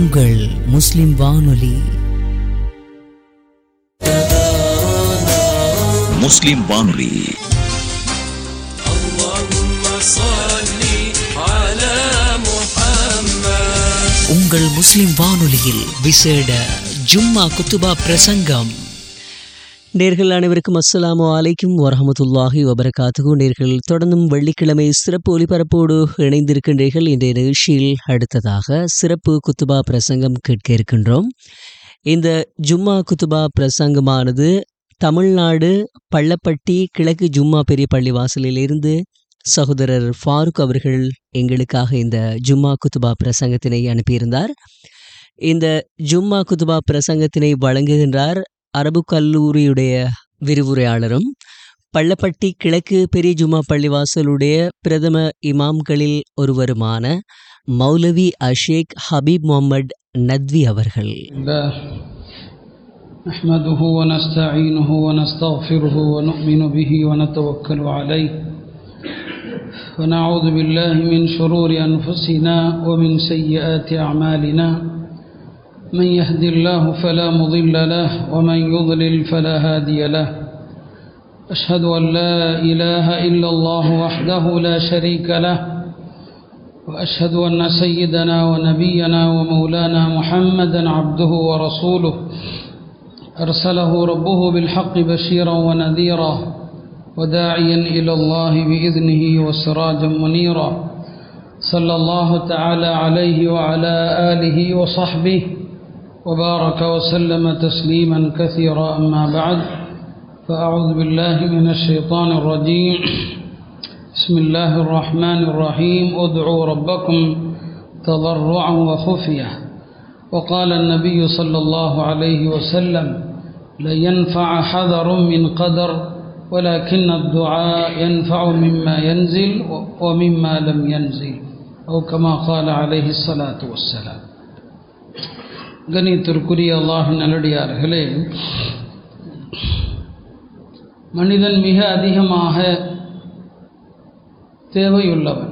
உங்கள் முஸ்லிம் வானொலி முஸ்லிம் வானொலி உங்கள் முஸ்லிம் வானொலியில் விசேட ஜும்மா குத்துபா பிரசங்கம் நேர்கள் அனைவருக்கும் அஸ்ஸலாமு அலைக்கும் வரஹமத்துல்லாஹி வபரகாத்துகு நேர்கள் தொடர்ந்தும் வெள்ளிக்கிழமை சிறப்பு ஒலிபரப்போடு இணைந்திருக்கின்றீர்கள் இன்றைய நிகழ்ச்சியில் அடுத்ததாக சிறப்பு குத்துபா பிரசங்கம் கேட்க இருக்கின்றோம் இந்த ஜும்மா குத்துபா பிரசங்கமானது தமிழ்நாடு பள்ளப்பட்டி கிழக்கு ஜும்மா பெரிய பள்ளி வாசலிலிருந்து சகோதரர் ஃபாரூக் அவர்கள் எங்களுக்காக இந்த ஜும்மா குத்துபா பிரசங்கத்தினை அனுப்பியிருந்தார் இந்த ஜும்மா குத்துபா பிரசங்கத்தினை வழங்குகின்றார் அரபு கல்லூரியுடைய விரிவுரையாளரும் பள்ளப்பட்டி கிழக்கு பெரிய ஜும்மா பள்ளிவாசலுடைய பிரதம இமாம்களில் ஒருவருமான மௌலவி அஷேக் ஹபீப் முகமது நத்வி அவர்கள் الله نحمده ونستعينه ونستغفره ونؤمن به ونتوكل عليه ونعوذ بالله من شرور أنفسنا ومن سيئات أعمالنا من يهد الله فلا مضل له ومن يضلل فلا هادي له أشهد أن لا إله إلا الله وحده لا شريك له وأشهد أن سيدنا ونبينا ومولانا محمدا عبده ورسوله أرسله ربه بالحق بشيرا ونذيرا وداعيا إلى الله بإذنه وسراجا منيرا صلى الله تعالى عليه وعلى آله وصحبه وبارك وسلم تسليما كثيرا أما بعد فأعوذ بالله من الشيطان الرجيم بسم الله الرحمن الرحيم ادعوا ربكم تضرعا وخفية وقال النبي صلى الله عليه وسلم لن ينفع حذر من قدر ولكن الدعاء ينفع مما ينزل ومما لم ينزل أو كما قال عليه الصلاة والسلام கணித்திற்குரிய அல்லாஹின் நல்லடியார்களே மனிதன் மிக அதிகமாக தேவையுள்ளவன்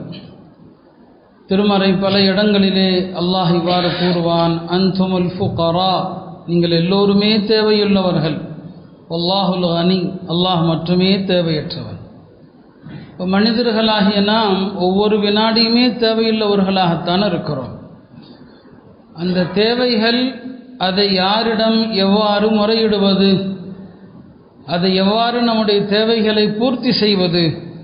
திருமறை பல இடங்களிலே அல்லாஹ் இவ்வாறு கூறுவான் அன்துமுல் ஃபுகரா நீங்கள் எல்லோருமே தேவையுள்ளவர்கள் அல்லாஹுல் அனி அல்லாஹ் மட்டுமே தேவையற்றவன் இப்போ மனிதர்களாகிய நாம் ஒவ்வொரு வினாடியுமே தேவையுள்ளவர்களாகத்தான் இருக்கிறோம் அந்த தேவைகள் அதை யாரிடம் எவ்வாறு முறையிடுவது அதை எவ்வாறு நம்முடைய தேவைகளை பூர்த்தி செய்வது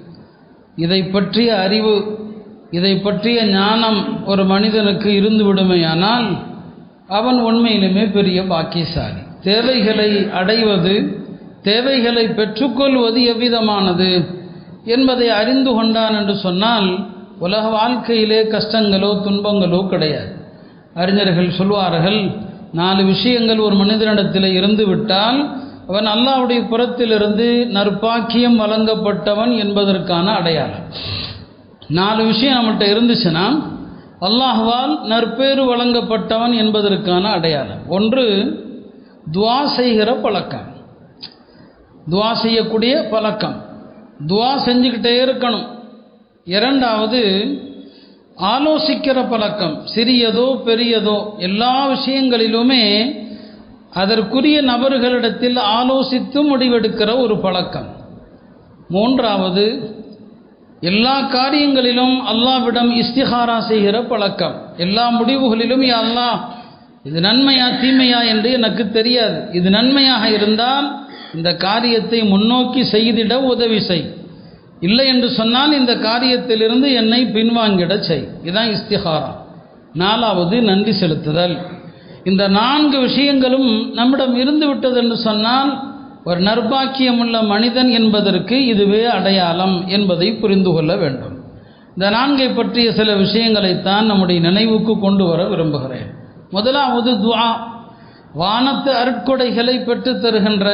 இதை பற்றிய அறிவு இதை பற்றிய ஞானம் ஒரு மனிதனுக்கு இருந்து விடுமையானால் அவன் உண்மையிலுமே பெரிய பாக்கியசாலி தேவைகளை அடைவது தேவைகளை பெற்றுக்கொள்வது எவ்விதமானது என்பதை அறிந்து கொண்டான் என்று சொன்னால் உலக வாழ்க்கையிலே கஷ்டங்களோ துன்பங்களோ கிடையாது அறிஞர்கள் சொல்வார்கள் நாலு விஷயங்கள் ஒரு மனிதனிடத்தில் இருந்து விட்டால் அவன் அல்லாவுடைய புறத்திலிருந்து நற்பாக்கியம் வழங்கப்பட்டவன் என்பதற்கான அடையாளம் நாலு விஷயம் நம்மகிட்ட இருந்துச்சுன்னா அல்லாஹுவால் நற்பேறு வழங்கப்பட்டவன் என்பதற்கான அடையாளம் ஒன்று துவா செய்கிற பழக்கம் துவா செய்யக்கூடிய பழக்கம் துவா செஞ்சுக்கிட்டே இருக்கணும் இரண்டாவது ஆலோசிக்கிற பழக்கம் சிறியதோ பெரியதோ எல்லா விஷயங்களிலுமே அதற்குரிய நபர்களிடத்தில் ஆலோசித்து முடிவெடுக்கிற ஒரு பழக்கம் மூன்றாவது எல்லா காரியங்களிலும் அல்லாவிடம் இஸ்திஹாரா செய்கிற பழக்கம் எல்லா முடிவுகளிலும் யா அல்லாஹ் இது நன்மையா தீமையா என்று எனக்கு தெரியாது இது நன்மையாக இருந்தால் இந்த காரியத்தை முன்னோக்கி செய்திட உதவி செய் இல்லை என்று சொன்னால் இந்த காரியத்திலிருந்து என்னை பின்வாங்கிட செய் இதுதான் இஸ்திஹாரா நாலாவது நன்றி செலுத்துதல் இந்த நான்கு விஷயங்களும் நம்மிடம் இருந்து விட்டது என்று சொன்னால் ஒரு நர்பாக்கியமுள்ள மனிதன் என்பதற்கு இதுவே அடையாளம் என்பதை புரிந்து கொள்ள வேண்டும் இந்த நான்கை பற்றிய சில விஷயங்களைத்தான் நம்முடைய நினைவுக்கு கொண்டு வர விரும்புகிறேன் முதலாவது துவா வானத்து அருட்கொடைகளை பெற்றுத் தருகின்ற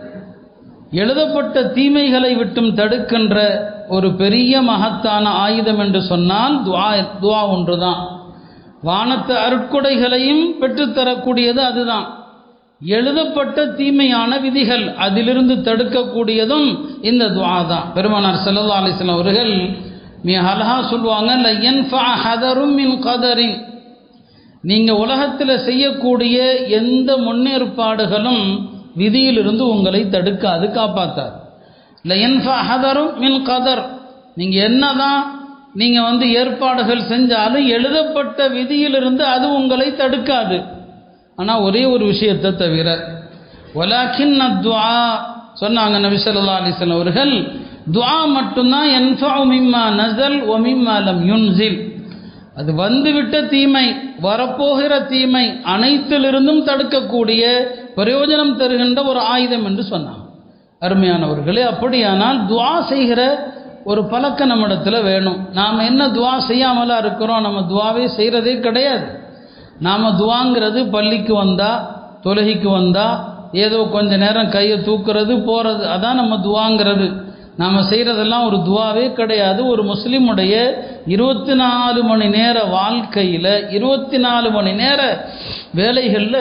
எழுதப்பட்ட தீமைகளை விட்டும் தடுக்கின்ற ஒரு பெரிய மகத்தான ஆயுதம் என்று சொன்னால் துவா துவா ஒன்றுதான் வானத்து அருட்கொடைகளையும் பெற்றுத்தரக்கூடியது அதுதான் எழுதப்பட்ட தீமையான விதிகள் அதிலிருந்து தடுக்கக்கூடியதும் இந்த துவா தான் பெருமானார் சல்லா அலிஸ்லாம் அவர்கள் மிக அழகா சொல்லுவாங்க ல யன்ஃபா ஹதரும் மின் கதரின் நீங்கள் உலகத்தில் செய்யக்கூடிய எந்த முன்னேற்பாடுகளும் விதியிலிருந்து உங்களை தடுக்காது காப்பாத்தார் லயன்ஃபஹதரும் மின் கதர் நீங்கள் என்னதான் நீங்கள் வந்து ஏற்பாடுகள் செஞ்சாலும் எழுதப்பட்ட விதியிலிருந்து அது உங்களை தடுக்காது ஆனால் ஒரே ஒரு விஷயத்தை தவிர ஒலாக்கின் துவா சொன்னாங்க நபி ஸல்லல்லாஹு அலைஹி வஸல்லம் அவர்கள் துவா மட்டும்தான் என்ஃபஉ மிம்மா நஸல் ஒ மிம்மா லம் யுன்சில் அது வந்துவிட்ட தீமை வரப்போகிற தீமை அனைத்திலிருந்தும் தடுக்கக்கூடிய பிரயோஜனம் தருகின்ற ஒரு ஆயுதம் என்று சொன்னாங்க அருமையானவர்களே அப்படியானால் துவா செய்கிற ஒரு பழக்கம் நம்மிடத்தில் வேணும் நாம் என்ன துவா செய்யாமலா இருக்கிறோம் நம்ம துவாவே செய்கிறதே கிடையாது நாம் துவாங்கிறது பள்ளிக்கு வந்தால் தொழுகைக்கு வந்தால் ஏதோ கொஞ்ச நேரம் கையை தூக்குறது போகிறது அதான் நம்ம துவாங்கிறது நாம் செய்கிறதெல்லாம் ஒரு துவாவே கிடையாது ஒரு முஸ்லீமுடைய இருபத்தி நாலு மணி நேர வாழ்க்கையில் இருபத்தி நாலு மணி நேர வேலைகளில்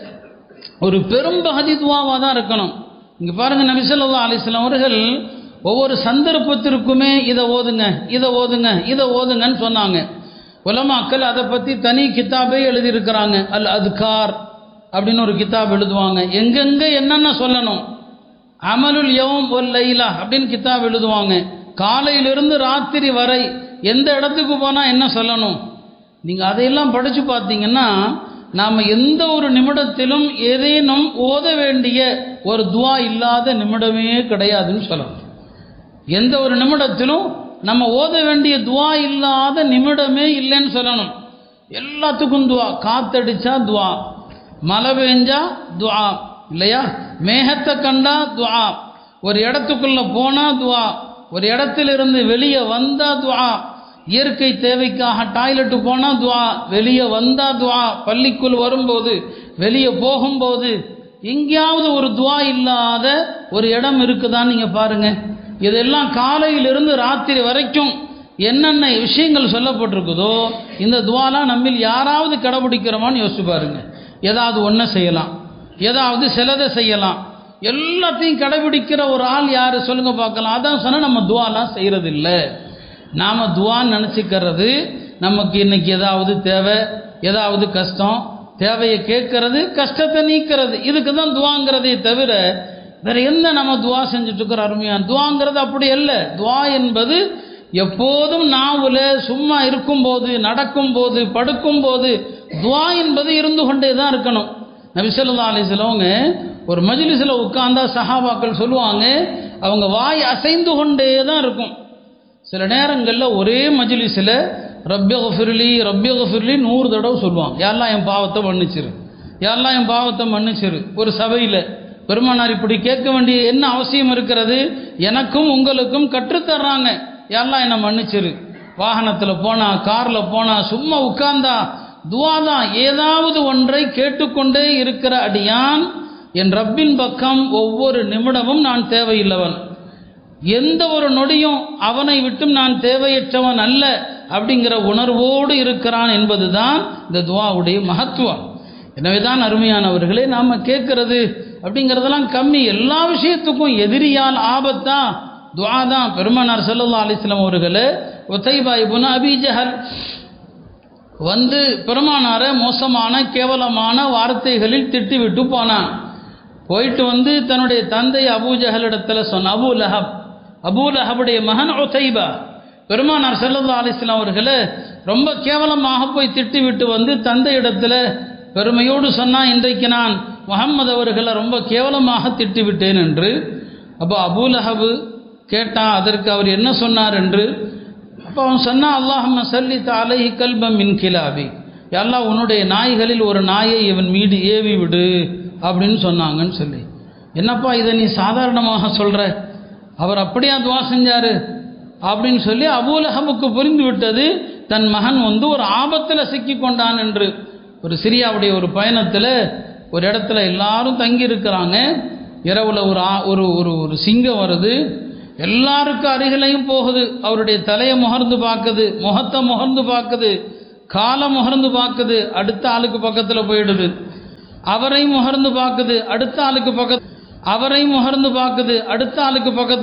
ஒரு பெரும்பகுதி துவாவாக தான் இருக்கணும் இங்கே பாருங்கள் நபிசல்லா அலிஸ்லாம் அவர்கள் ஒவ்வொரு சந்தர்ப்பத்திற்குமே இதை ஓதுங்க இதை ஓதுங்க இதை ஓதுங்கன்னு சொன்னாங்க உலமாக்கள் அதை பற்றி தனி கித்தாபே எழுதியிருக்கிறாங்க அல் அதுகார் அப்படின்னு ஒரு கித்தாப் எழுதுவாங்க எங்கெங்கே என்னென்ன சொல்லணும் அமலுல் யவும் ஒல் லைலா அப்படின்னு கித்தாப் எழுதுவாங்க காலையிலிருந்து ராத்திரி வரை எந்த இடத்துக்கு போனால் என்ன சொல்லணும் நீங்கள் அதையெல்லாம் படித்து பார்த்தீங்கன்னா நாம் எந்த ஒரு நிமிடத்திலும் ஏதேனும் ஓத வேண்டிய ஒரு துவா இல்லாத நிமிடமே கிடையாதுன்னு சொல்லணும் எந்த ஒரு நிமிடத்திலும் நம்ம ஓத வேண்டிய துவா இல்லாத நிமிடமே இல்லைன்னு சொல்லணும் எல்லாத்துக்கும் துவா காத்தடிச்சா துவா மழை பெஞ்சா துவா இல்லையா மேகத்தை கண்டா துவா ஒரு இடத்துக்குள்ள போனா துவா ஒரு இடத்திலிருந்து வெளியே வந்தா துவா இயற்கை தேவைக்காக டாய்லெட்டு போனால் துவா வெளியே வந்தா துவா பள்ளிக்குள் வரும்போது வெளியே போகும்போது எங்கேயாவது ஒரு துவா இல்லாத ஒரு இடம் இருக்குதான்னு நீங்கள் பாருங்கள் இதெல்லாம் காலையிலிருந்து ராத்திரி வரைக்கும் என்னென்ன விஷயங்கள் சொல்லப்பட்டிருக்குதோ இந்த துவாலாம் நம்மில் யாராவது கடைபிடிக்கிறோமான்னு யோசிச்சு பாருங்க ஏதாவது ஒன்றை செய்யலாம் ஏதாவது சிலதை செய்யலாம் எல்லாத்தையும் கடைபிடிக்கிற ஒரு ஆள் யார் சொல்லுங்க பார்க்கலாம் அதான் சொன்னால் நம்ம துவாலாம் செய்கிறது இல்லை நாம் துவான்னு நினச்சிக்கிறது நமக்கு இன்னைக்கு ஏதாவது தேவை ஏதாவது கஷ்டம் தேவையை கேட்கறது கஷ்டத்தை நீக்கிறது இதுக்கு தான் துவாங்கிறதே தவிர வேற என்ன நம்ம துவா செஞ்சுட்டு இருக்கிற அருமையான துவாங்கிறது அப்படி அல்ல துவா என்பது எப்போதும் நாவில் சும்மா இருக்கும்போது நடக்கும்போது படுக்கும்போது துவா என்பது இருந்து கொண்டே தான் இருக்கணும் நபிசல்லா அலிஸ்லவங்க ஒரு மஜ்லிஸில் உட்கார்ந்தா சஹாபாக்கள் சொல்லுவாங்க அவங்க வாய் அசைந்து கொண்டே தான் இருக்கும் சில நேரங்களில் ஒரே மஜ்லிஸில் ரப்யகஃபிர்லி ரப்யகஃபிர்லி நூறு தடவை சொல்லுவாங்க யாரெல்லாம் என் பாவத்தை மன்னிச்சிரு யாரெல்லாம் என் பாவத்தை மன்னிச்சிரு ஒரு சபையில் பெருமானார் இப்படி கேட்க வேண்டிய என்ன அவசியம் இருக்கிறது எனக்கும் உங்களுக்கும் கற்றுத்தர்றாங்க யாரெல்லாம் என்னை மன்னிச்சிரு வாகனத்தில் போனா காரில் போனா சும்மா உட்கார்ந்தா துவா தான் ஏதாவது ஒன்றை கேட்டுக்கொண்டே இருக்கிற அடியான் என் ரப்பின் பக்கம் ஒவ்வொரு நிமிடமும் நான் தேவையில்லவன் எந்த ஒரு நொடியும் அவனை விட்டும் நான் தேவையற்றவன் அல்ல அப்படிங்கிற உணர்வோடு இருக்கிறான் என்பதுதான் இந்த துவாவுடைய மகத்துவம் எனவே தான் அருமையானவர்களே நாம் கேட்கறது அப்படிங்கிறதெல்லாம் கம்மி எல்லா விஷயத்துக்கும் எதிரியால் ஆபத்தா துவா தான் பெருமானார் சல்லா அலிஸ்லாம் அவர்களே ஒத்தைபாய் புன அபிஜஹல் வந்து பெருமானார மோசமான கேவலமான வார்த்தைகளில் திட்டிவிட்டு போனான் போயிட்டு வந்து தன்னுடைய தந்தை அபூஜஹலிடத்தில் சொன்ன அபு லஹப் அபூ லஹபுடைய மகன் ஒத்தைபா பெருமானார் செல்லல்லா அலிஸ்லாம் அவர்களே ரொம்ப கேவலமாக போய் திட்டிவிட்டு வந்து தந்தை இடத்துல பெருமையோடு சொன்னால் இன்றைக்கு நான் முகம்மது அவர்களை ரொம்ப கேவலமாக திட்டிவிட்டேன் என்று அப்போ அபூலஹபு கேட்டான் அதற்கு அவர் என்ன சொன்னார் என்று அப்போ அவன் சொன்னான் அல்லாஹம்ம சல்லி தாலஹி கல்பம் மின் கிலாபி எல்லாம் உன்னுடைய நாய்களில் ஒரு நாயை இவன் மீது ஏவி விடு அப்படின்னு சொன்னாங்கன்னு சொல்லி என்னப்பா இதை நீ சாதாரணமாக சொல்கிற அவர் அப்படியா துவா செஞ்சார் அப்படின்னு சொல்லி அபூலஹபுக்கு புரிந்து விட்டது தன் மகன் வந்து ஒரு ஆபத்தில் சிக்கி கொண்டான் என்று ஒரு சிரியாவுடைய ஒரு பயணத்தில் ஒரு இடத்துல எல்லாரும் தங்கி இருக்கிறாங்க இரவில் ஒரு ஒரு ஒரு ஒரு சிங்கம் வருது எல்லாருக்கும் அருகிலையும் போகுது அவருடைய தலையை முகர்ந்து பார்க்குது முகத்தை முகர்ந்து பார்க்குது காலை முகர்ந்து பார்க்குது அடுத்த ஆளுக்கு பக்கத்தில் போயிடுது அவரையும் முகர்ந்து பார்க்குது அடுத்த ஆளுக்கு பக்கத்து அவரையும் முகர்ந்து பார்க்குது அடுத்த ஆளுக்கு பக்கத்தில்